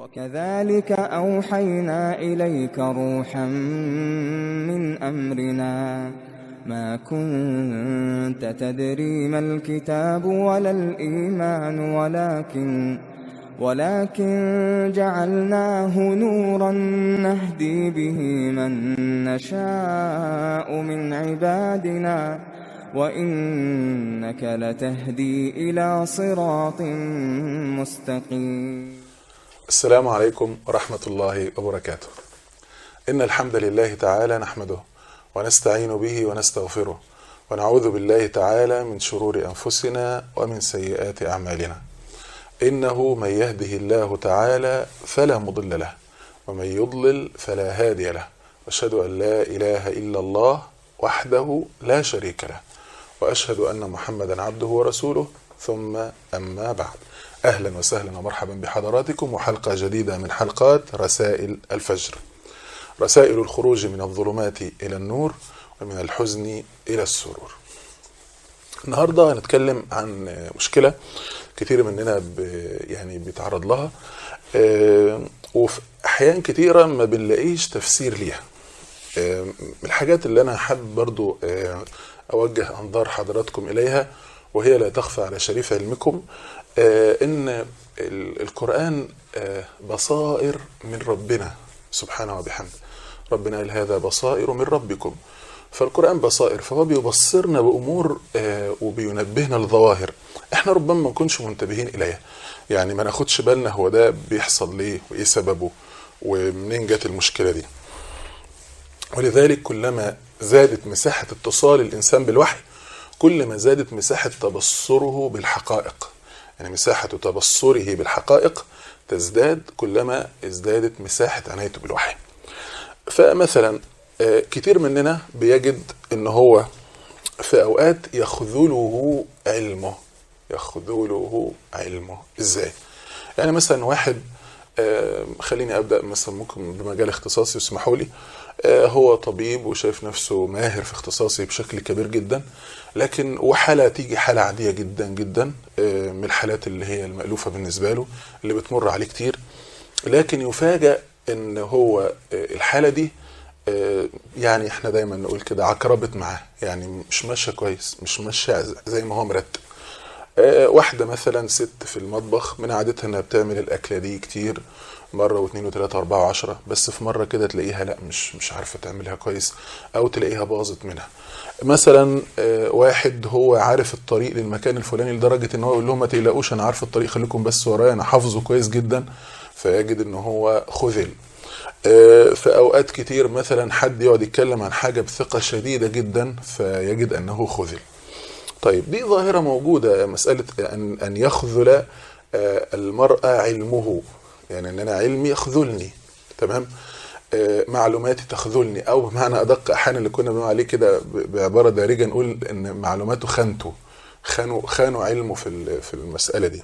وكذلك أوحينا إليك روحا من أمرنا ما كنت تدري ما الكتاب ولا الإيمان ولكن ولكن جعلناه نورا نهدي به من نشاء من عبادنا وإنك لتهدي إلى صراط مستقيم السلام عليكم ورحمة الله وبركاته إن الحمد لله تعالى نحمده ونستعين به ونستغفره ونعوذ بالله تعالى من شرور أنفسنا ومن سيئات أعمالنا إنه من يهده الله تعالى فلا مضل له ومن يضلل فلا هادي له وأشهد أن لا إله إلا الله وحده لا شريك له وأشهد أن محمدا عبده ورسوله ثم أما بعد أهلا وسهلا ومرحبا بحضراتكم وحلقة جديدة من حلقات رسائل الفجر رسائل الخروج من الظلمات إلى النور ومن الحزن إلى السرور النهاردة هنتكلم عن مشكلة كتير مننا ب يعني بيتعرض لها آه، وفي أحيان كتيرة ما بنلاقيش تفسير ليها آه، من الحاجات اللي أنا حابب برضو آه، أوجه أنظار حضراتكم إليها وهي لا تخفى على شريف علمكم آه، إن ال- القرآن آه، بصائر من ربنا سبحانه وبحمده ربنا قال هذا بصائر من ربكم فالقرآن بصائر فهو بيبصرنا بأمور آه، وبينبهنا لظواهر احنا ربما ما نكونش منتبهين إليها يعني ما ناخدش بالنا هو ده بيحصل ليه وإيه سببه ومنين جت المشكلة دي ولذلك كلما زادت مساحة اتصال الإنسان بالوحي كل ما زادت مساحة تبصره بالحقائق يعني مساحة تبصره بالحقائق تزداد كلما ازدادت مساحة عنايته بالوحي فمثلا آه، كتير مننا بيجد ان هو في اوقات يخذله علمه يخذله علمه ازاي يعني مثلا واحد آه، خليني ابدا مثلا ممكن بمجال اختصاصي اسمحوا لي آه، هو طبيب وشايف نفسه ماهر في اختصاصي بشكل كبير جدا لكن وحاله تيجي حاله عاديه جدا جدا آه، من الحالات اللي هي المألوفه بالنسبه له اللي بتمر عليه كتير لكن يفاجأ ان هو آه، الحاله دي آه، يعني احنا دايما نقول كده عقربت معاه يعني مش ماشيه كويس مش ماشيه زي ما هو مرتب آه، واحدة مثلا ست في المطبخ من عادتها انها بتعمل الاكلة دي كتير مرة واثنين وثلاثة واربعة وعشرة بس في مرة كده تلاقيها لا مش مش عارفة تعملها كويس او تلاقيها باظت منها مثلا آه، واحد هو عارف الطريق للمكان الفلاني لدرجة ان هو يقول لهم ما تقلقوش انا عارف الطريق خليكم بس ورايا انا حافظه كويس جدا فيجد ان هو خذل آه، في اوقات كتير مثلا حد يقعد يتكلم عن حاجة بثقة شديدة جدا فيجد انه خذل طيب دي ظاهرة موجودة مسألة أن أن يخذل آه، المرأة علمه يعني أن أنا علمي يخذلني تمام آه، معلوماتي تخذلني أو بمعنى أدق أحيانا اللي كنا بنقول عليه كده ب- بعبارة دارجة نقول أن معلوماته خانته خانوا خانوا علمه في ال- في المسألة دي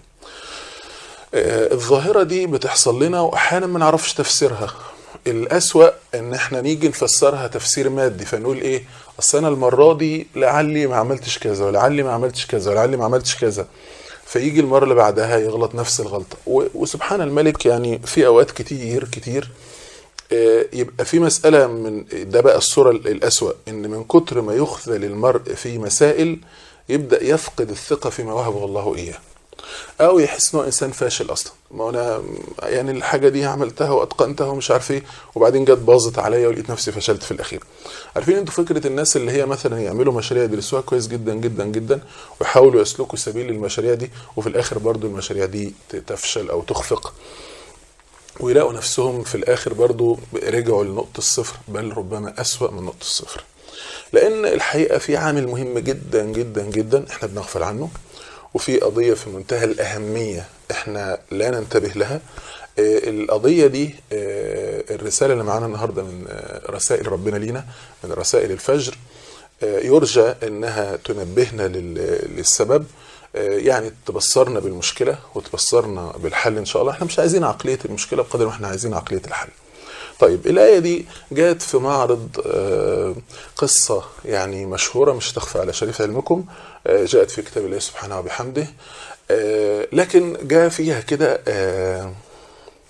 آه، الظاهرة دي بتحصل لنا وأحيانا ما نعرفش تفسيرها الأسوأ إن إحنا نيجي نفسرها تفسير مادي فنقول إيه أصل أنا المرة دي لعلي ما عملتش كذا ولعلي ما عملتش كذا ولعلي ما عملتش كذا فيجي المرة اللي بعدها يغلط نفس الغلطة و- وسبحان الملك يعني في أوقات كتير كتير آه، يبقى في مسألة من ده بقى الصورة الأسوأ إن من كتر ما يخذل المرء في مسائل يبدأ يفقد الثقة فيما وهبه الله إياه او يحس انه انسان فاشل اصلا ما انا يعني الحاجه دي عملتها واتقنتها ومش عارف ايه وبعدين جت باظت عليا ولقيت نفسي فشلت في الاخير عارفين انتوا فكره الناس اللي هي مثلا يعملوا مشاريع يدرسوها كويس جدا جدا جدا ويحاولوا يسلكوا سبيل المشاريع دي وفي الاخر برضو المشاريع دي تفشل او تخفق ويلاقوا نفسهم في الاخر برضو رجعوا لنقطه الصفر بل ربما اسوا من نقطه الصفر لان الحقيقه في عامل مهم جدا جدا جدا احنا بنغفل عنه وفي قضيه في منتهى الاهميه احنا لا ننتبه لها آه، القضيه دي آه، الرساله اللي معانا النهارده من آه، رسائل ربنا لينا من رسائل الفجر آه، يرجى انها تنبهنا لل- للسبب آه، يعني تبصرنا بالمشكله وتبصرنا بالحل ان شاء الله احنا مش عايزين عقليه المشكله بقدر ما احنا عايزين عقليه الحل طيب الآية دي جاءت في معرض آه، قصة يعني مشهورة مش تخفى على شريف علمكم آه، جاءت في كتاب الله سبحانه وبحمده آه، لكن جاء فيها كده آه،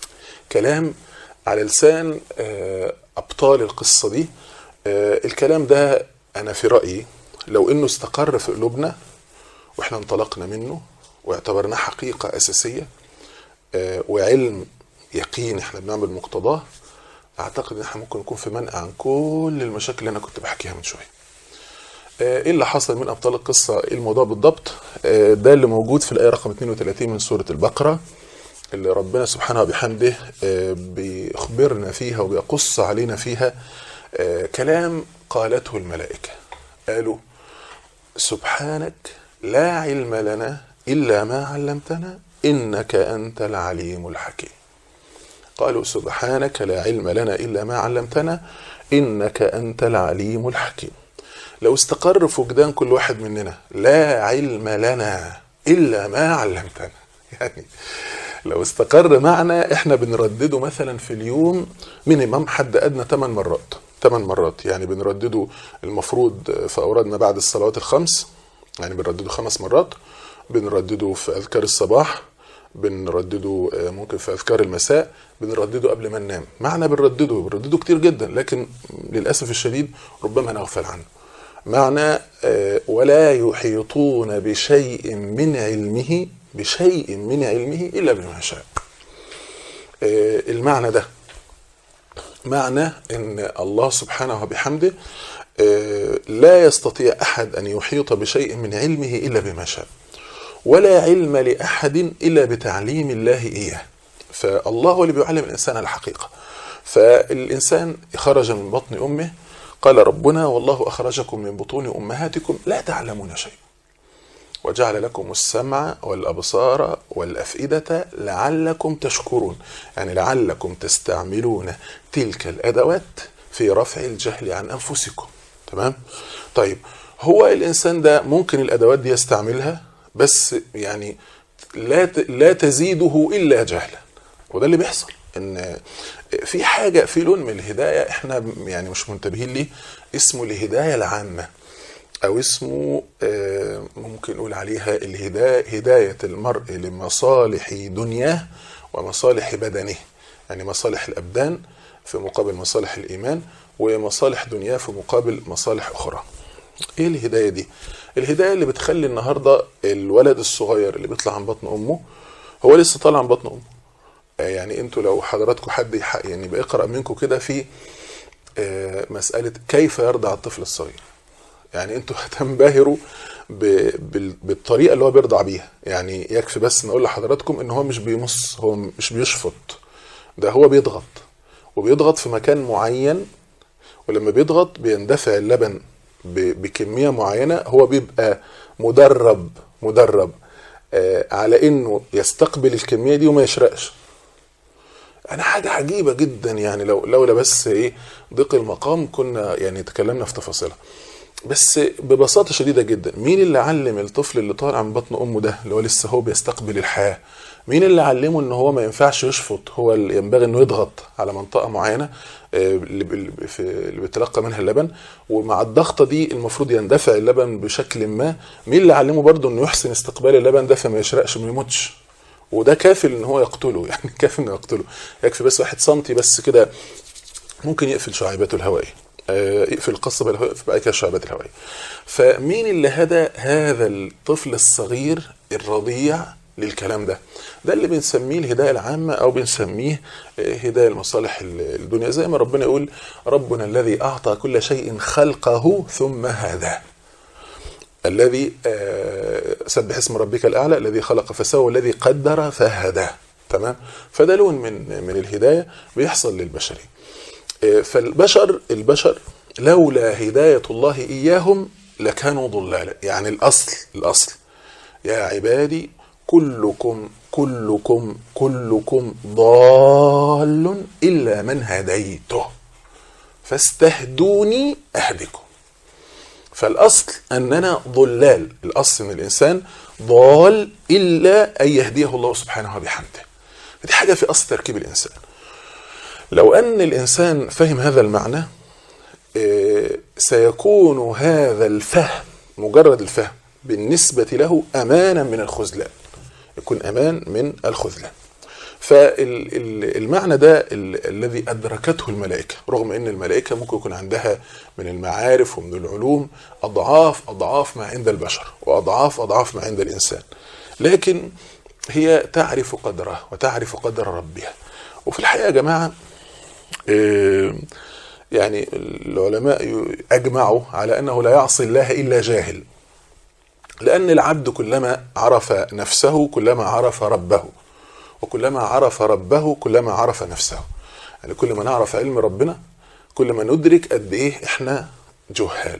كلام على لسان آه، ابطال القصه دي آه، الكلام ده انا في رايي لو انه استقر في قلوبنا واحنا انطلقنا منه واعتبرناه حقيقه اساسيه آه، وعلم يقين احنا بنعمل مقتضاه اعتقد ان احنا ممكن نكون في منأى عن كل المشاكل اللي انا كنت بحكيها من شويه آه، ايه اللي حصل من ابطال القصه ايه الموضوع بالضبط آه، ده اللي موجود في الايه رقم 32 من سوره البقره اللي ربنا سبحانه وبحمده آه، بيخبرنا فيها وبيقص علينا فيها آه، كلام قالته الملائكه قالوا سبحانك لا علم لنا الا ما علمتنا انك انت العليم الحكيم قالوا سبحانك لا علم لنا الا ما علمتنا انك انت العليم الحكيم لو استقر في وجدان كل واحد مننا لا علم لنا الا ما علمتنا يعني لو استقر معنا احنا بنردده مثلا في اليوم مينيمم حد ادنى 8 مرات 8 مرات يعني بنردده المفروض في اورادنا بعد الصلوات الخمس يعني بنردده خمس مرات بنردده في اذكار الصباح بنردده آه، ممكن في اذكار المساء بنردده قبل ما ننام معنى بنردده بنردده كتير جدا لكن للاسف الشديد ربما نغفل عنه معنى آه، ولا يحيطون بشيء من علمه بشيء من علمه الا بما شاء آه، المعنى ده معنى ان الله سبحانه وبحمده آه، لا يستطيع احد ان يحيط بشيء من علمه الا بما شاء ولا علم لاحد الا بتعليم الله اياه فالله هو اللي بيعلم الانسان الحقيقه فالانسان خرج من بطن امه قال ربنا والله اخرجكم من بطون امهاتكم لا تعلمون شيئا وجعل لكم السمع والابصار والافئده لعلكم تشكرون يعني لعلكم تستعملون تلك الادوات في رفع الجهل عن انفسكم تمام طيب هو الانسان ده ممكن الادوات دي يستعملها بس يعني لا ت- لا تزيده الا جهلا وده اللي بيحصل ان في حاجه في لون من الهدايه احنا يعني مش منتبهين ليه اسمه الهدايه العامه او اسمه آه، ممكن نقول عليها الهدايه هدايه المرء لمصالح دنياه ومصالح بدنه يعني مصالح الابدان في مقابل مصالح الايمان ومصالح دنياه في مقابل مصالح اخرى ايه الهدايه دي الهدايه اللي بتخلي النهارده الولد الصغير اللي بيطلع عن بطن امه هو لسه طالع عن بطن امه آه، يعني انتوا لو حضراتكم حد يح- يعني بيقرا منكم كده في آه، مساله كيف يرضع الطفل الصغير يعني انتوا هتنبهروا ب- بال- بالطريقه اللي هو بيرضع بيها يعني يكفي بس نقول لحضراتكم ان هو مش بيمص هو مش بيشفط ده هو بيضغط وبيضغط في مكان معين ولما بيضغط بيندفع اللبن ب- بكميه معينه هو بيبقى مدرب مدرب آه، على انه يستقبل الكميه دي وما يشرقش انا حاجه عجيبه جدا يعني لو لولا بس ايه ضيق المقام كنا يعني تكلمنا في تفاصيلها بس ببساطه شديده جدا مين اللي علم الطفل اللي طالع من بطن امه ده اللي هو لسه هو بيستقبل الحياه مين اللي علمه ان هو ما ينفعش يشفط هو اللي ينبغي انه يضغط على منطقه معينه آه، اللي ب- في- اللي بيتلقى منها اللبن ومع الضغطه دي المفروض يندفع اللبن بشكل ما مين اللي علمه برضه انه يحسن استقبال اللبن ده فما يشرقش وما يموتش وده كافل ان هو يقتله يعني كافي انه يقتله يكفي بس واحد سنتي بس كده ممكن يقفل شعيباته الهوائيه آه، يقفل القصبة الهوائية بعد كده الشعبات الهوائية فمين اللي هدى هذا الطفل الصغير الرضيع للكلام ده ده اللي بنسميه الهداية العامة أو بنسميه آه، هداية المصالح ال- الدنيا زي ما ربنا يقول ربنا الذي أعطى كل شيء خلقه ثم هداه الذي آه، سبح اسم ربك الاعلى الذي خلق فسوى والذي قدر فهدى تمام فده لون من من الهدايه بيحصل للبشريه آه، فالبشر البشر لولا هدايه الله اياهم لكانوا ضلالا يعني الاصل الاصل يا عبادي كلكم كلكم كلكم ضال الا من هديته فاستهدوني اهدكم فالاصل اننا ضلال الاصل ان الانسان ضال الا ان يهديه الله سبحانه وبحمده دي حاجه في اصل تركيب الانسان لو ان الانسان فهم هذا المعنى آه، سيكون هذا الفهم مجرد الفهم بالنسبه له امانا من الخذلان يكون امان من الخذلان فالمعنى ده ال- الذي أدركته الملائكة رغم أن الملائكة ممكن يكون عندها من المعارف ومن العلوم أضعاف أضعاف ما عند البشر وأضعاف أضعاف ما عند الإنسان لكن هي تعرف قدره وتعرف قدر ربها وفي الحقيقة يا جماعة آه، يعني العلماء ي- أجمعوا على أنه لا يعصي الله إلا جاهل لأن العبد كلما عرف نفسه كلما عرف ربه وكلما عرف ربه كلما عرف نفسه يعني كل ما نعرف علم ربنا كل ما ندرك قد ايه احنا جهال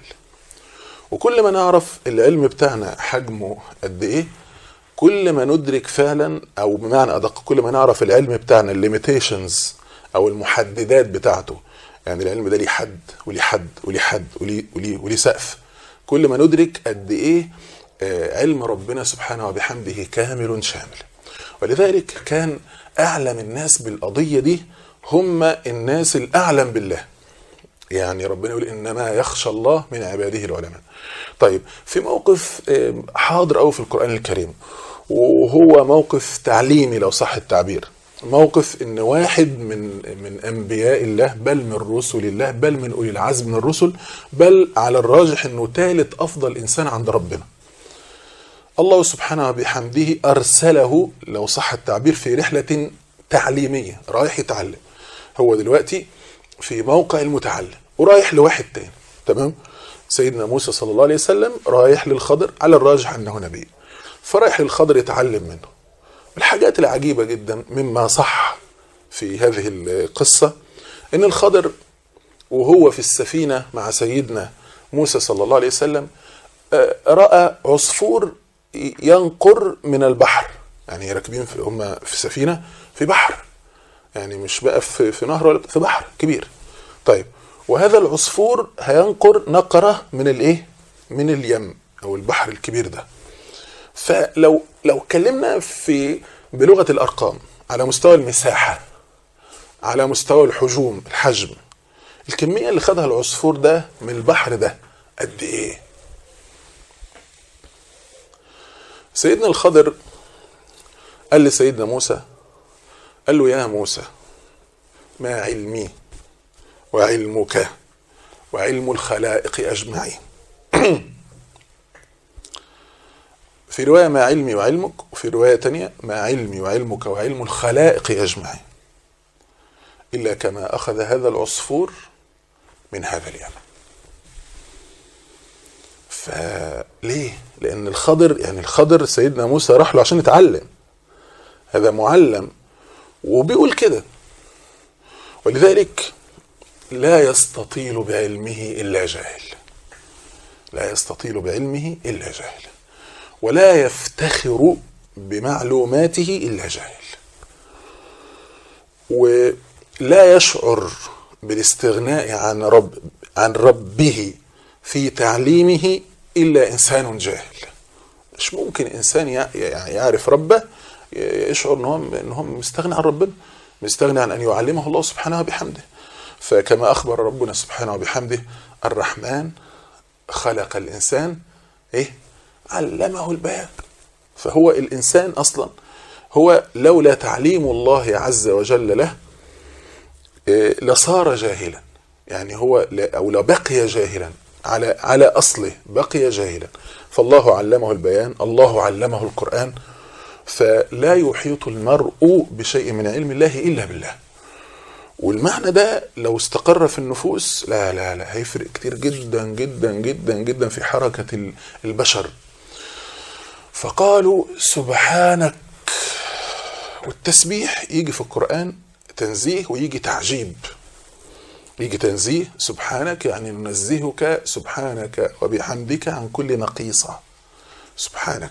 وكل ما نعرف العلم بتاعنا حجمه قد ايه كل ما ندرك فعلا او بمعنى ادق كل ما نعرف العلم بتاعنا الليميتيشنز او المحددات بتاعته يعني العلم ده ليه حد وليه حد وليه حد وليه وليه وليه سقف كل ما ندرك قد ايه آه، علم ربنا سبحانه وبحمده كامل شامل ولذلك كان اعلم الناس بالقضيه دي هم الناس الاعلم بالله يعني ربنا يقول انما يخشى الله من عباده العلماء طيب في موقف آه، حاضر قوي في القران الكريم وهو موقف تعليمي لو صح التعبير موقف ان واحد من من انبياء الله بل من رسل الله بل من اولي العزم من الرسل بل على الراجح انه ثالث افضل انسان عند ربنا الله سبحانه وبحمده أرسله لو صح التعبير في رحلة تعليمية رايح يتعلم هو دلوقتي في موقع المتعلم ورايح لواحد تاني تمام سيدنا موسى صلى الله عليه وسلم رايح للخضر على الراجح أنه نبي فرايح للخضر يتعلم منه الحاجات العجيبة جدا مما صح في هذه القصة أن الخضر وهو في السفينة مع سيدنا موسى صلى الله عليه وسلم آه، رأى عصفور ينقر من البحر يعني راكبين في هم في سفينة في بحر يعني مش بقى في, في نهر ولا في بحر كبير طيب وهذا العصفور هينقر نقرة من الايه من اليم او البحر الكبير ده فلو لو اتكلمنا في بلغة الارقام على مستوى المساحة على مستوى الحجوم الحجم الكمية اللي خدها العصفور ده من البحر ده قد ايه سيدنا الخضر قال لسيدنا موسى قال له يا موسى ما علمي وعلمك وعلم الخلائق أجمعين في رواية ما علمي وعلمك وفي رواية تانية ما علمي وعلمك وعلم الخلائق أجمعين إلا كما أخذ هذا العصفور من هذا اليمن فليه؟ لأن الخضر يعني الخضر سيدنا موسى راح له عشان يتعلم هذا معلم وبيقول كده ولذلك لا يستطيل بعلمه إلا جاهل لا يستطيل بعلمه إلا جاهل ولا يفتخر بمعلوماته إلا جاهل ولا يشعر بالاستغناء عن رب عن ربه في تعليمه إلا إنسان جاهل مش ممكن إنسان يع- يعني يعرف ربه يشعر إن هو إن هو مستغني عن ربنا مستغني عن أن يعلمه الله سبحانه وبحمده فكما أخبر ربنا سبحانه وبحمده الرحمن خلق الإنسان إيه علمه البيان فهو الإنسان أصلا هو لولا تعليم الله عز وجل له إيه، لصار جاهلا يعني هو ل- او لبقي جاهلا على على اصله بقي جاهلا فالله علمه البيان الله علمه القران فلا يحيط المرء بشيء من علم الله الا بالله والمعنى ده لو استقر في النفوس لا لا لا هيفرق كتير جدا جدا جدا جدا في حركه ال- البشر فقالوا سبحانك والتسبيح يجي في القرآن تنزيه ويجي تعجيب يجي تنزيه سبحانك يعني ننزهك سبحانك وبحمدك عن كل نقيصة سبحانك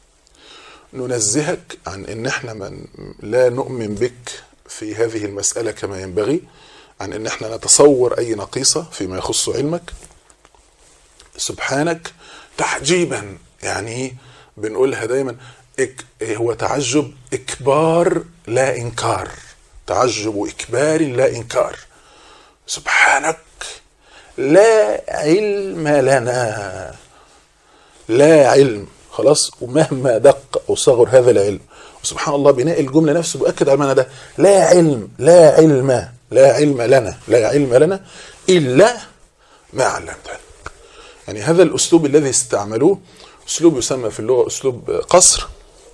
ننزهك عن ان احنا من لا نؤمن بك في هذه المسألة كما ينبغي عن ان احنا نتصور اي نقيصة فيما يخص علمك سبحانك تعجيبا يعني بنقولها دايما إك هو تعجب إكبار لا إنكار تعجب إكبار لا إنكار سبحانك لا علم لنا لا علم خلاص ومهما دق او صغر هذا العلم وسبحان الله بناء الجمله نفسه بيؤكد على المعنى ده لا علم لا علم لا علم لنا لا علم لنا الا ما علمتنا يعني هذا الاسلوب الذي استعملوه اسلوب يسمى في اللغه اسلوب قصر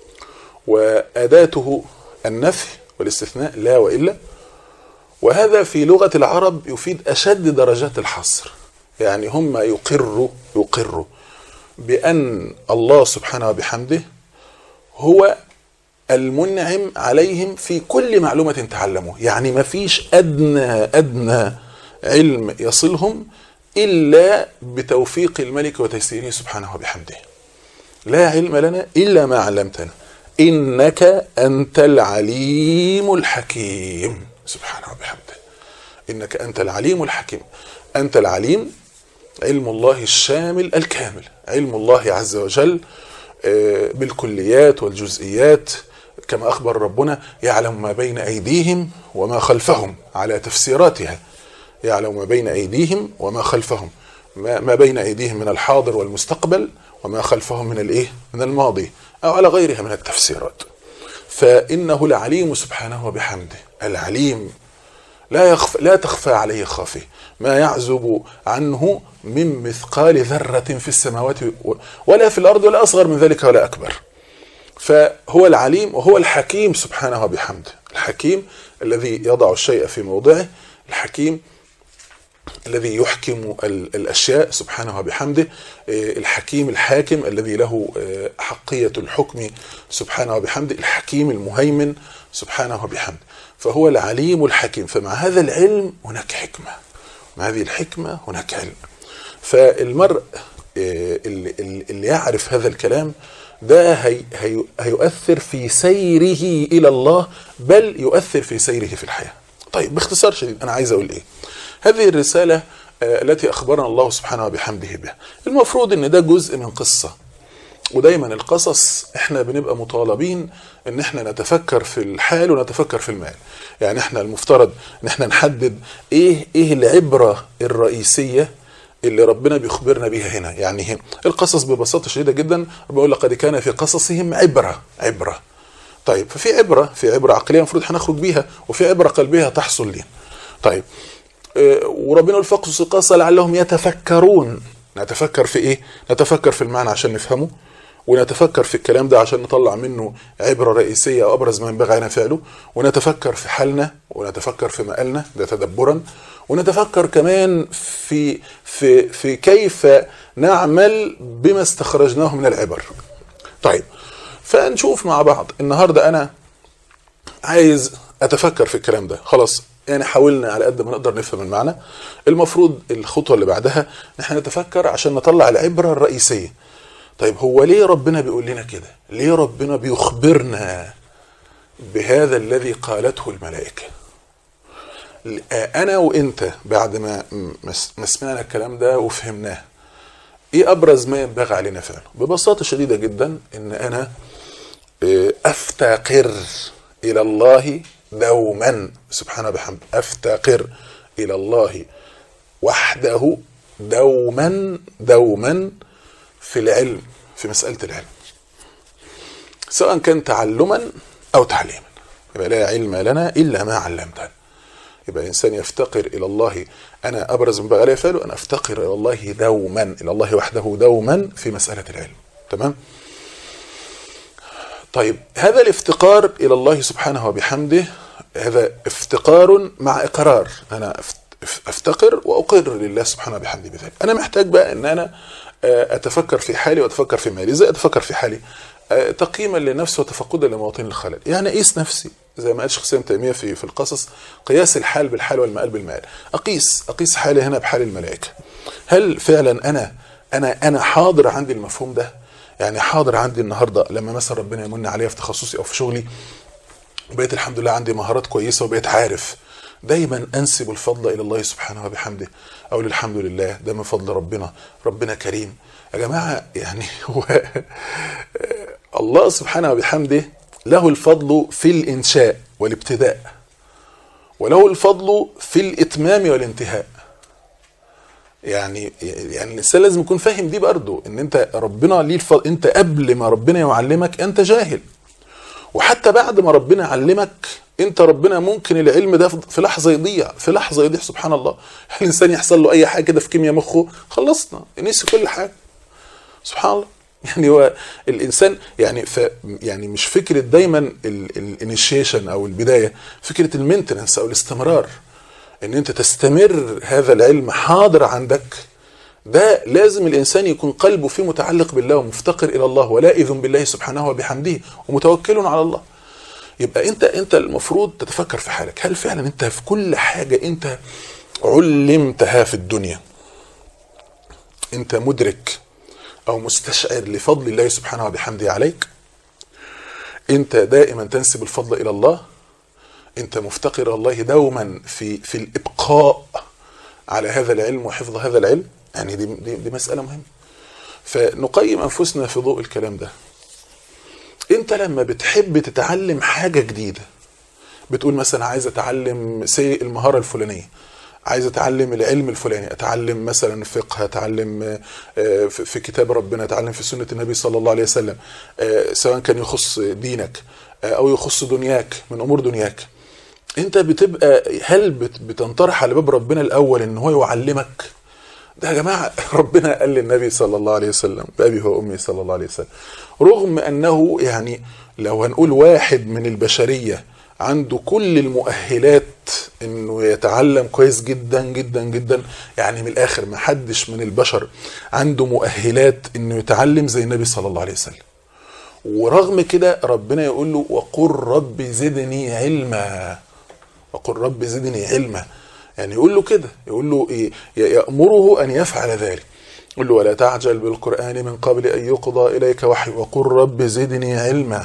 واداته النفي والاستثناء لا والا وهذا في لغه العرب يفيد اشد درجات الحصر يعني هم يقروا يقروا بان الله سبحانه وبحمده هو المنعم عليهم في كل معلومة تعلموه يعني ما فيش أدنى أدنى علم يصلهم إلا بتوفيق الملك وتيسيره سبحانه وبحمده لا علم لنا إلا ما علمتنا إنك أنت العليم الحكيم سبحانه وبحمده إنك أنت العليم الحكيم أنت العليم علم الله الشامل الكامل علم الله عز وجل بالكليات والجزئيات كما أخبر ربنا يعلم ما بين أيديهم وما خلفهم على تفسيراتها يعلم ما بين أيديهم وما خلفهم ما, ما بين أيديهم من الحاضر والمستقبل وما خلفهم من الإيه من الماضي أو على غيرها من التفسيرات فإنه العليم سبحانه وبحمده العليم لا يخفى لا تخفى عليه خافيه ما يعزب عنه من مثقال ذرة في السماوات ولا في الأرض ولا أصغر من ذلك ولا أكبر فهو العليم وهو الحكيم سبحانه وبحمده الحكيم الذي يضع الشيء في موضعه الحكيم الذي يحكم الأشياء سبحانه وبحمده الحكيم الحاكم الذي له حقية الحكم سبحانه وبحمده الحكيم المهيمن سبحانه وبحمده فهو العليم الحكيم فمع هذا العلم هناك حكمة مع هذه الحكمة هناك علم فالمرء اللي, اللي يعرف هذا الكلام ده هي هي هيؤثر في سيره إلى الله بل يؤثر في سيره في الحياة طيب باختصار شديد أنا عايز أقول إيه هذه الرسالة التي أخبرنا الله سبحانه وبحمده بها المفروض أن ده جزء من قصة ودايما القصص احنا بنبقى مطالبين ان احنا نتفكر في الحال ونتفكر في المال يعني احنا المفترض ان احنا نحدد ايه ايه العبرة الرئيسية اللي ربنا بيخبرنا بيها هنا يعني القصص ببساطة شديدة جدا بقول لقد كان في قصصهم عبرة عبرة طيب ففي عبرة في عبرة عقلية المفروض هنخرج بيها وفي عبرة قلبية تحصل لنا طيب وربنا يقول فاقصص القصة لعلهم يتفكرون نتفكر في ايه نتفكر في المعنى عشان نفهمه ونتفكر في الكلام ده عشان نطلع منه عبرة رئيسية أو أبرز ما ينبغي علينا فعله ونتفكر في حالنا ونتفكر في مقالنا ده تدبرا ونتفكر كمان في في في كيف نعمل بما استخرجناه من العبر. طيب فنشوف مع بعض النهارده أنا عايز أتفكر في الكلام ده خلاص يعني حاولنا على قد ما نقدر نفهم المعنى المفروض الخطوة اللي بعدها نحن نتفكر عشان نطلع العبرة الرئيسية طيب هو ليه ربنا بيقول لنا كده ليه ربنا بيخبرنا بهذا الذي قالته الملائكة أنا وإنت بعد ما ما سمعنا الكلام ده وفهمناه إيه أبرز ما ينبغي علينا فعله ببساطة شديدة جدا إن أنا أفتقر إلى الله دوما سبحانه بحمد أفتقر إلى الله وحده دوما دوما في العلم في مسألة العلم سواء كان تعلما أو تعليما يبقى لا علم لنا إلا ما علمتنا يبقى الإنسان يفتقر إلى الله أنا أبرز من بغالي فعله أنا أفتقر إلى الله دوما إلى الله وحده دوما في مسألة العلم تمام طيب هذا الافتقار إلى الله سبحانه وبحمده هذا افتقار مع إقرار أنا أفتقر وأقر لله سبحانه وبحمده بذلك أنا محتاج بقى أن أنا اتفكر في حالي واتفكر في مالي ازاي اتفكر في حالي تقييما لنفسي وتفقدا لمواطن الخلل يعني اقيس نفسي زي ما قال شيخ سيدنا تيميه في في القصص قياس الحال بالحال والمآل بالمآل اقيس اقيس حالي هنا بحال الملائكه هل فعلا انا انا انا حاضر عندي المفهوم ده يعني حاضر عندي النهارده لما مثلا ربنا يمن عليا في تخصصي او في شغلي وبقيت الحمد لله عندي مهارات كويسه وبقيت عارف دايما انسب الفضل الى الله سبحانه وبحمده اقول الحمد لله ده من فضل ربنا ربنا كريم يا جماعه يعني هو الله سبحانه وبحمده له الفضل في الانشاء والابتداء وله الفضل في الاتمام والانتهاء يعني يعني الانسان لازم يكون فاهم دي برضه ان انت ربنا ليه الف... انت قبل ما ربنا يعلمك انت جاهل وحتى بعد ما ربنا علمك انت ربنا ممكن العلم ده في لحظه يضيع في لحظه يضيع سبحان الله الانسان يحصل له اي حاجه كده في كيمياء مخه خلصنا نسي كل حاجه سبحان الله يعني هو الانسان يعني ف يعني مش فكره دايما الانيشيشن او البدايه فكره المينتننس او الاستمرار ان انت تستمر هذا العلم حاضر عندك ده لازم الانسان يكون قلبه فيه متعلق بالله ومفتقر الى الله ولائذ بالله سبحانه وبحمده ومتوكل على الله يبقى انت انت المفروض تتفكر في حالك هل فعلا انت في كل حاجه انت علمتها في الدنيا انت مدرك او مستشعر لفضل الله سبحانه وبحمده عليك انت دائما تنسب الفضل الى الله انت مفتقر الى الله دوما في في الابقاء على هذا العلم وحفظ هذا العلم يعني دي دي, دي مساله مهمه فنقيم انفسنا في ضوء الكلام ده انت لما بتحب تتعلم حاجه جديده بتقول مثلا عايز اتعلم سي المهاره الفلانيه عايز اتعلم العلم الفلاني اتعلم مثلا فقه اتعلم في كتاب ربنا اتعلم في سنه النبي صلى الله عليه وسلم سواء كان يخص دينك او يخص دنياك من امور دنياك انت بتبقى هل بتنطرح على باب ربنا الاول ان هو يعلمك ده يا جماعه ربنا قال للنبي صلى الله عليه وسلم بابي وامي صلى الله عليه وسلم رغم انه يعني لو هنقول واحد من البشريه عنده كل المؤهلات انه يتعلم كويس جدا جدا جدا يعني من الاخر ما حدش من البشر عنده مؤهلات انه يتعلم زي النبي صلى الله عليه وسلم ورغم كده ربنا يقول له وقل رب زدني علما وقل رب زدني علما يعني يقول له كده يقول له إيه يأمره أن يفعل ذلك يقول له ولا تعجل بالقرآن من قبل أن يقضى إليك وحي وقل رب زدني علما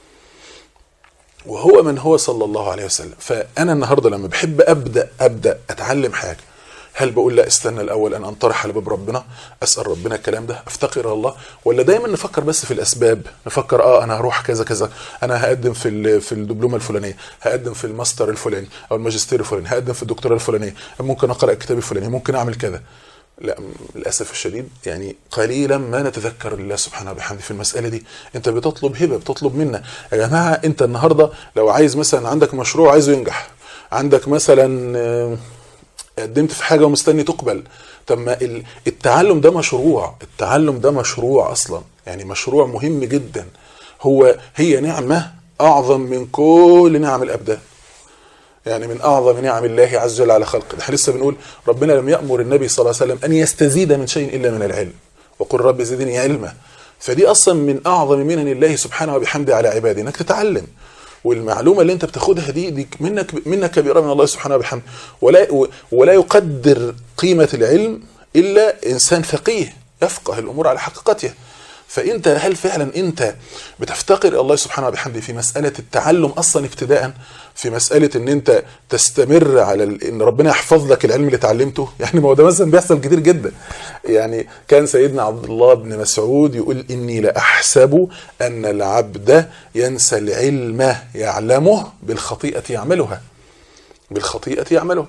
وهو من هو صلى الله عليه وسلم فأنا النهاردة لما بحب أبدأ أبدأ أتعلم حاجة هل بقول لا استنى الاول ان انطرح على باب ربنا اسال ربنا الكلام ده افتقر الى الله ولا دايما نفكر بس في الاسباب نفكر اه انا هروح كذا كذا انا هقدم في في الدبلومه الفلانيه هقدم في الماستر الفلاني او الماجستير الفلاني هقدم في الدكتوراه الفلانيه ممكن اقرا الكتاب الفلاني ممكن اعمل كذا لا للاسف الشديد يعني قليلا ما نتذكر الله سبحانه وبحمده في المساله دي انت بتطلب هبه بتطلب منا يا جماعه انت النهارده لو عايز مثلا عندك مشروع عايزه ينجح عندك مثلا قدمت في حاجه ومستني تقبل طب ما التعلم ده مشروع التعلم ده مشروع اصلا يعني مشروع مهم جدا هو هي نعمه اعظم من كل نعم الابدان يعني من اعظم نعم الله عز وجل على خلقه احنا لسه بنقول ربنا لم يامر النبي صلى الله عليه وسلم ان يستزيد من شيء الا من العلم وقل رب زدني علما فدي اصلا من اعظم منن الله سبحانه وبحمده على عباده انك تتعلم والمعلومه اللي انت بتاخدها دي دي منك منك كبيره من الله سبحانه وبحمده ولا ولا يقدر قيمه العلم الا انسان فقيه يفقه الامور على حقيقتها فانت هل فعلا انت بتفتقر الى الله سبحانه وبحمده في مساله التعلم اصلا ابتداء في مساله ان انت تستمر على ان ربنا يحفظ لك العلم اللي اتعلمته يعني ما هو ده مثلا بيحصل كتير جدا يعني كان سيدنا عبد الله بن مسعود يقول اني لاحسب ان العبد ينسى العلم يعلمه بالخطيئه يعملها بالخطيئه يعملها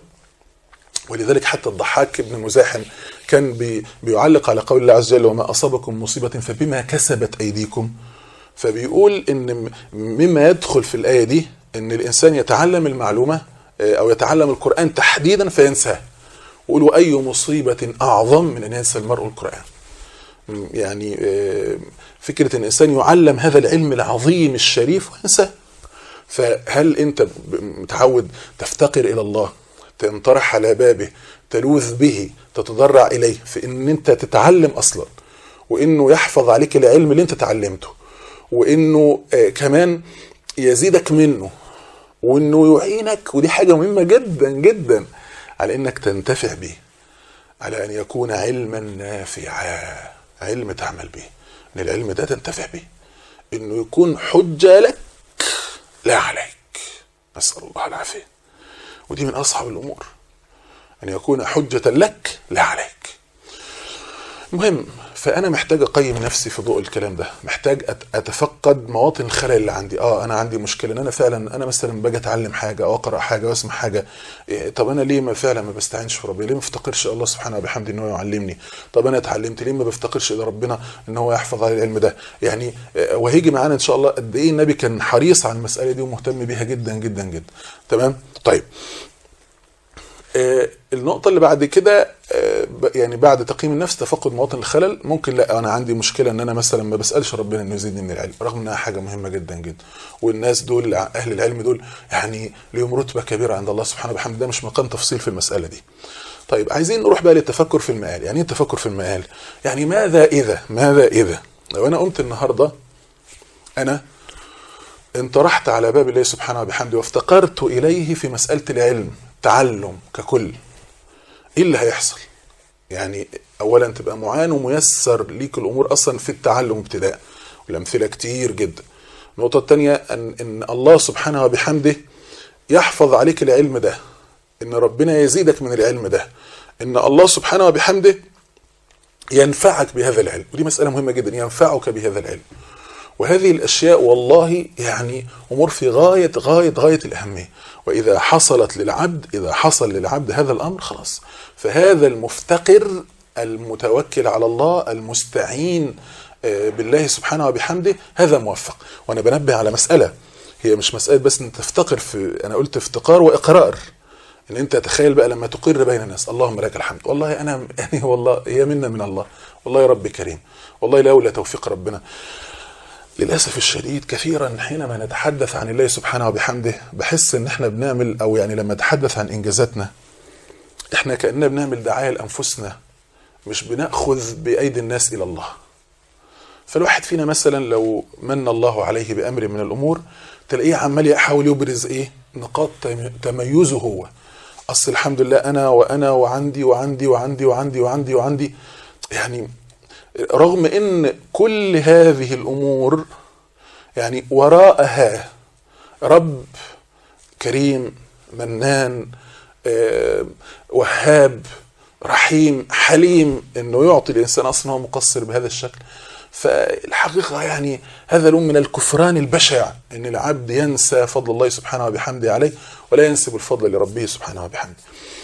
ولذلك حتى الضحاك بن مزاحم كان بي بيعلق على قول الله عز وجل وما أصابكم مصيبة فبما كسبت أيديكم فبيقول إن مما يدخل في الآية دي إن الإنسان يتعلم المعلومة أو يتعلم القرآن تحديدا فينساه ويقول وأي مصيبة أعظم من أن ينسى المرء القرآن يعني فكرة أن الإنسان يعلم هذا العلم العظيم الشريف وينساه فهل أنت متعود تفتقر إلى الله تنطرح على بابه تلوذ به تتضرع اليه في ان انت تتعلم اصلا وانه يحفظ عليك العلم اللي انت تعلمته وانه آه كمان يزيدك منه وانه يعينك ودي حاجه مهمه جدا جدا على انك تنتفع به على ان يكون علما نافعا علم تعمل به ان العلم ده تنتفع به انه يكون حجه لك لا عليك نسال الله العافيه ودي من اصعب الامور ان يكون حجه لك لا عليك المهم فانا محتاج اقيم نفسي في ضوء الكلام ده محتاج أت- اتفقد مواطن الخلل اللي عندي اه انا عندي مشكله ان انا فعلا انا مثلا باجي اتعلم حاجه او اقرا حاجه واسمع حاجه إيه طب انا ليه ما فعلا ما بستعينش في ربنا ليه ما بفتقرش الله سبحانه وبحمده ان هو يعلمني طب انا اتعلمت ليه ما بفتقرش الى ربنا ان هو يحفظ علي العلم ده يعني آه، وهيجي معانا ان شاء الله قد ايه النبي كان حريص على المساله دي ومهتم بيها جدا جدا جدا تمام طيب آه، النقطة اللي بعد كده آه، ب- يعني بعد تقييم النفس تفقد مواطن الخلل ممكن لا انا عندي مشكلة ان انا مثلا ما بسألش ربنا انه يزيدني من العلم رغم انها حاجة مهمة جدا جدا والناس دول اهل العلم دول يعني ليهم رتبة كبيرة عند الله سبحانه وبحمده ده مش مقام تفصيل في المسألة دي طيب عايزين نروح بقى للتفكر في المآل يعني ايه التفكر في المآل يعني ماذا اذا ماذا اذا لو انا قمت النهارده انا انطرحت على باب الله سبحانه وبحمده وافتقرت اليه في مساله العلم تعلم ككل ايه اللي هيحصل يعني اولا تبقى معان وميسر ليك الامور اصلا في التعلم ابتداء والامثله كتير جدا النقطه الثانيه ان ان الله سبحانه وبحمده يحفظ عليك العلم ده ان ربنا يزيدك من العلم ده ان الله سبحانه وبحمده ينفعك بهذا العلم ودي مساله مهمه جدا ينفعك بهذا العلم وهذه الاشياء والله يعني امور في غايه غايه غايه الاهميه واذا حصلت للعبد اذا حصل للعبد هذا الامر خلاص فهذا المفتقر المتوكل على الله المستعين آه، بالله سبحانه وبحمده هذا موفق وانا بنبه على مساله هي مش مساله بس ان تفتقر في انا قلت افتقار واقرار ان انت تخيل بقى لما تقر بين الناس اللهم لك الحمد والله انا يعني والله هي منا من الله والله يا رب كريم والله لولا توفيق ربنا للاسف الشديد كثيرا حينما نتحدث عن الله سبحانه وبحمده بحس ان احنا بنعمل او يعني لما نتحدث عن انجازاتنا احنا كاننا بنعمل دعايه لانفسنا مش بناخذ بايدي الناس الى الله فالواحد فينا مثلا لو من الله عليه بامر من الامور تلاقيه عمال يحاول يبرز ايه نقاط تم- تميزه هو اصل الحمد لله انا وانا وعندي وعندي وعندي وعندي وعندي وعندي يعني رغم ان كل هذه الامور يعني وراءها رب كريم منان آه، وهاب رحيم حليم انه يعطي الانسان اصلا هو مقصر بهذا الشكل فالحقيقه يعني هذا لون من الكفران البشع ان العبد ينسى فضل الله سبحانه وبحمده عليه ولا ينسب الفضل لربه سبحانه وبحمده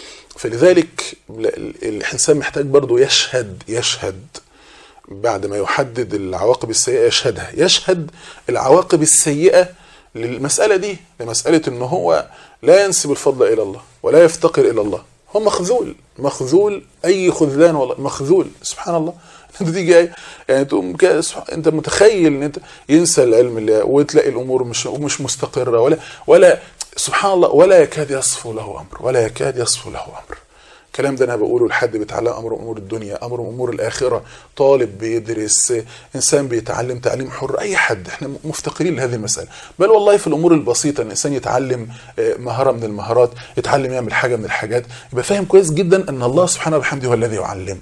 فلذلك الانسان محتاج برضه يشهد يشهد بعد ما يحدد العواقب السيئه يشهدها يشهد العواقب السيئه للمساله دي لمساله ان هو لا ينسب الفضل الى الله ولا يفتقر الى الله هو مخذول مخذول اي خذلان والله مخذول سبحان الله انت تيجي جاي يعني تقوم كده سبحان- انت متخيل ان انت ينسى العلم اللي وتلاقي الامور مش مش مستقره ولا ولا سبحان الله ولا يكاد يصفو له امر ولا يكاد يصفو له امر الكلام ده انا بقوله لحد بيتعلم امر من امور الدنيا امر من امور الاخره طالب بيدرس انسان بيتعلم تعليم حر اي حد احنا مفتقرين لهذه المساله بل والله في الامور البسيطه ان الانسان يتعلم آه، مهاره من المهارات يتعلم يعمل حاجه من الحاجات يبقى فاهم كويس جدا ان الله سبحانه وبحمده هو الذي يعلم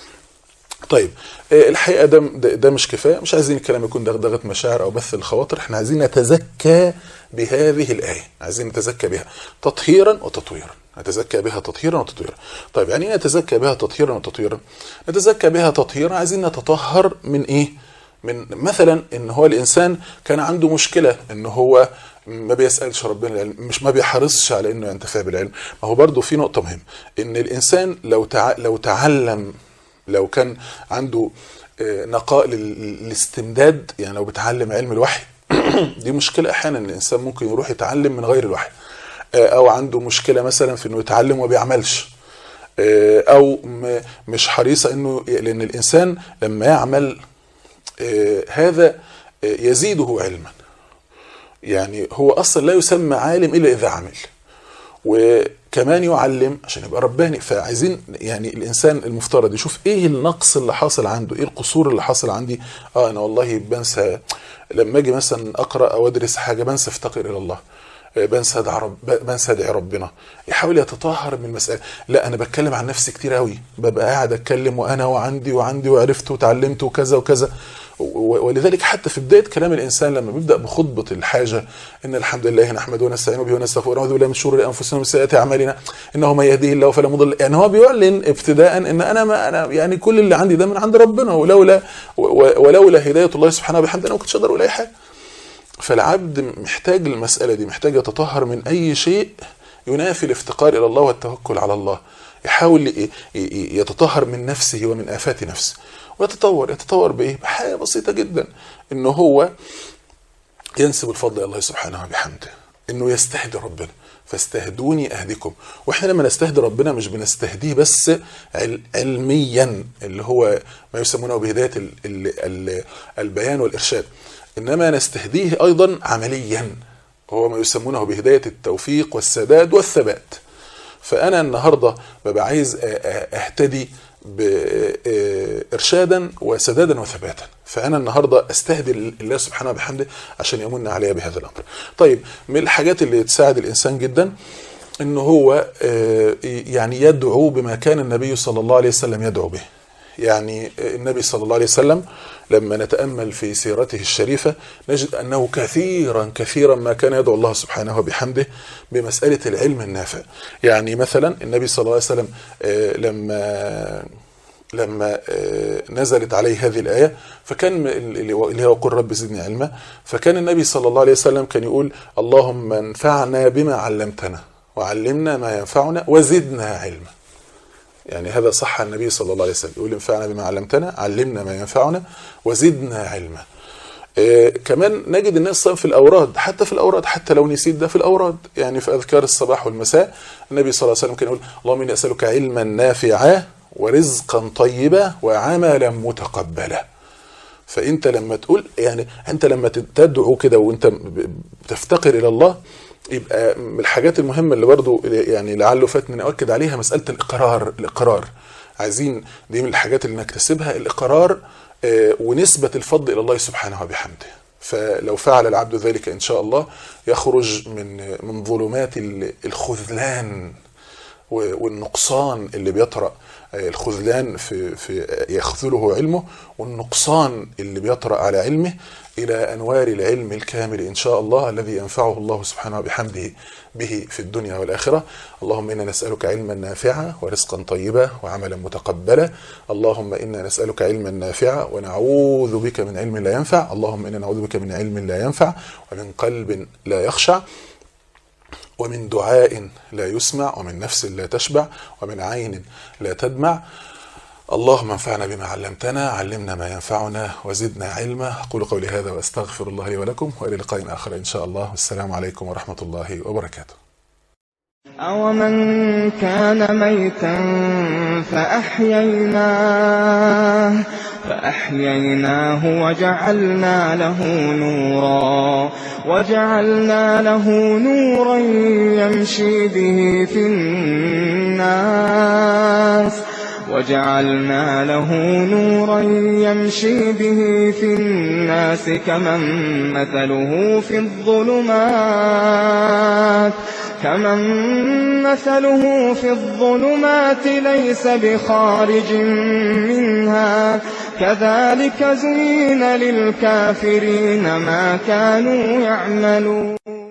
طيب آه، الحقيقه ده, ده ده مش كفايه مش عايزين الكلام يكون دغدغه مشاعر او بث الخواطر احنا عايزين نتزكى بهذه الايه عايزين نتزكى بها تطهيرا وتطويرا نتزكى بها تطهيرا وتطويرا طيب يعني ايه نتزكى بها تطهيرا وتطويرا نتزكى بها تطهيرا عايزين نتطهر من ايه من مثلا ان هو الانسان كان عنده مشكله ان هو ما بيسالش ربنا العلم مش ما بيحرصش على انه ينتفع بالعلم ما هو برضه في نقطه مهمه ان الانسان لو تع... لو تعلم لو كان عنده آه، نقاء لل- للاستمداد يعني لو بيتعلم علم الوحي دي مشكله احيانا الانسان ممكن يروح يتعلم من غير الوحي آه، او عنده مشكله مثلا في انه يتعلم وما بيعملش آه، او م- مش حريصه انه لان الانسان لما يعمل آه، هذا آه، يزيده علما يعني هو اصلا لا يسمى عالم الا اذا عمل وكمان يعلم عشان يبقى رباني فعايزين يعني الانسان المفترض يشوف ايه النقص اللي حاصل عنده ايه القصور اللي حاصل عندي اه انا والله بنسى لما اجي مثلا اقرا او ادرس حاجه بنسى افتقر الى الله آه، بنسى ادعي رب بنسى ادعي ربنا يحاول يتطهر من المساله لا انا بتكلم عن نفسي كتير قوي ببقى قاعد اتكلم وانا وعندي وعندي وعرفت وتعلمت وكذا وكذا و- ولذلك حتى في بدايه كلام الانسان لما بيبدا بخطبه الحاجه ان الحمد لله نحمده ونستعين به ونستغفره ونعوذ بالله من شرور انفسنا ومن سيئات اعمالنا انه من يهديه الله فلا مضل يعني هو بيعلن ابتداء ان انا ما انا يعني كل اللي عندي ده من عند ربنا ولولا و- ولولا هدايه الله سبحانه وبحمده انا ما كنتش اقدر اقول اي حاجه فالعبد محتاج المسألة دي محتاج يتطهر من أي شيء ينافي الافتقار إلى الله والتوكل على الله يحاول ي- ي- يتطهر من نفسه ومن آفات نفسه ويتطور يتطور بإيه؟ بحاجة بسيطة جدا إنه هو ينسب الفضل إلى الله سبحانه وبحمده إنه يستهدي ربنا فاستهدوني أهدكم وإحنا لما نستهدي ربنا مش بنستهديه بس عل- علميا اللي هو ما يسمونه بهداية ال- ال- ال- البيان والإرشاد إنما نستهديه أيضا عمليا وهو ما يسمونه بهداية التوفيق والسداد والثبات فأنا النهاردة ببقى عايز أ- أ- أهتدي بإرشادا وسدادا وثباتا فأنا النهاردة أستهدي الله سبحانه وبحمده عشان يمن علي بهذا الأمر طيب من الحاجات اللي تساعد الإنسان جدا إن هو آه، يعني يدعو بما كان النبي صلى الله عليه وسلم يدعو به يعني النبي صلى الله عليه وسلم لما نتأمل في سيرته الشريفة نجد أنه كثيرا كثيرا ما كان يدعو الله سبحانه وبحمده بمسألة العلم النافع يعني مثلا النبي صلى الله عليه وسلم آه، لما لما آه، نزلت عليه هذه الآية فكان اللي هو اللي هو قل رب زدني علما فكان النبي صلى الله عليه وسلم كان يقول اللهم انفعنا بما علمتنا وعلمنا ما ينفعنا وزدنا علما يعني هذا صح عن النبي صلى الله عليه وسلم يقول انفعنا بما علمتنا علمنا ما ينفعنا وزدنا علما آه كمان نجد الناس صام في الأوراد حتى في الأوراد حتى لو نسيت ده في الأوراد يعني في أذكار الصباح والمساء النبي صلى الله عليه وسلم كان يقول اللهم إني أسألك علما نافعا ورزقا طيبا وعملا متقبلا فانت لما تقول يعني انت لما تدعو كده وانت بتفتقر الى الله يبقى من الحاجات المهمه اللي برضو يعني لعله فاتني ناكد عليها مساله الاقرار الاقرار عايزين دي من الحاجات اللي نكتسبها الاقرار آه، ونسبه الفضل الى الله سبحانه وبحمده فلو فعل العبد ذلك ان شاء الله يخرج من من ظلمات ال- الخذلان و- والنقصان اللي بيطرأ آه، الخذلان في في يخذله علمه والنقصان اللي بيطرأ على علمه إلى أنوار العلم الكامل إن شاء الله الذي ينفعه الله سبحانه وبحمده به في الدنيا والآخرة اللهم إنا نسألك علما نافعا ورزقا طيبا وعملا متقبلا اللهم إنا نسألك علما نافعا ونعوذ بك من علم لا ينفع اللهم إنا نعوذ بك من علم لا ينفع ومن قلب لا يخشع ومن دعاء لا يسمع ومن نفس لا تشبع ومن عين لا تدمع اللهم انفعنا بما علمتنا علمنا ما ينفعنا وزدنا علما أقول قولي هذا وأستغفر الله لي ولكم وإلى لقاء آخر إن شاء الله والسلام عليكم ورحمة الله وبركاته أومن كان ميتا فأحييناه فأحييناه وجعلنا له نورا وجعلنا له نورا يمشي به في الناس وجعلنا له نورا يمشي به في الناس كمن مثله في الظلمات كمن مثله في الظلمات ليس بخارج منها كذلك زين للكافرين ما كانوا يعملون